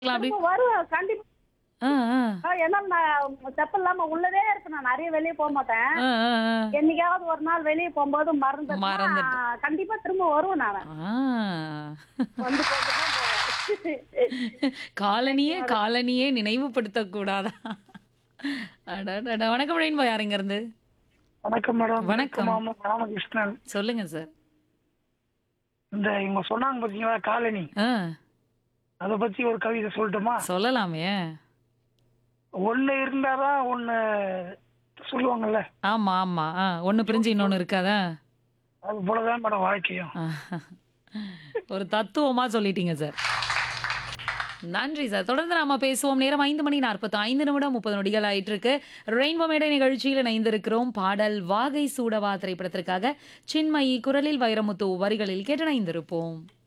அப்படி திரும்ப வருவேன் கண்டிப்பா ஆ, ஆ, ஆ, ஏன்னா நான் செப்பல் இல்லாம உள்ளதே இருப்பேன் நான் நிறைய வெளியே போக மாட்டேன் ஆ, ஆ, ஆ. என்னைக்காவது ஒரு நாள் வெளியே போகும்போது மறந்து மறந்துட்டு. கண்டிப்பா திரும்ப வருவேன் நான் ஆ. வந்து போட்டு தான் போவேன் காலனியே காலனியே நினைவுபடுத்த கூடாதா அடடடா. வணக்கம் ரெயின்போ யாருங்க இருந்து வணக்கம் மேடம் வணக்கம். மாமா ராமகிருஷ்ணன் சொல்லுங்க சார் இந்த இவங்க சொன்னாங்க பாத்தீங்களா காலனி ஆ அத பத்தி ஒரு கவிதை சொல்லட்டுமா சொல்லலாமே ஒண்ணு இருந்தாதான் ஒண்ணு சொல்லுவாங்கல்ல ஆமா ஆமா ஆ ஒண்ணு பிரிஞ்சு இன்னொன்னு இருக்காதா அது போலதான் மேடம் வாழ்க்கையும் ஆ. ஒரு தத்துவமா சொல்லிட்டீங்க சார் நன்றி சார் தொடர்ந்து நாம பேசுவோம் நேரம் ஐந்து மணி நாற்பத்தி ஐந்து நிமிடம் முப்பது நொடிகள் ஆயிட்டு இருக்கு ரெயின்போ மேடை நிகழ்ச்சியில் இணைந்திருக்கிறோம் பாடல் வாகை சூடவா திரைப்படத்திற்காக சின்மயி குரலில் வைரமுத்து வரிகளில் கேட்டு இணைந்திருப்போம்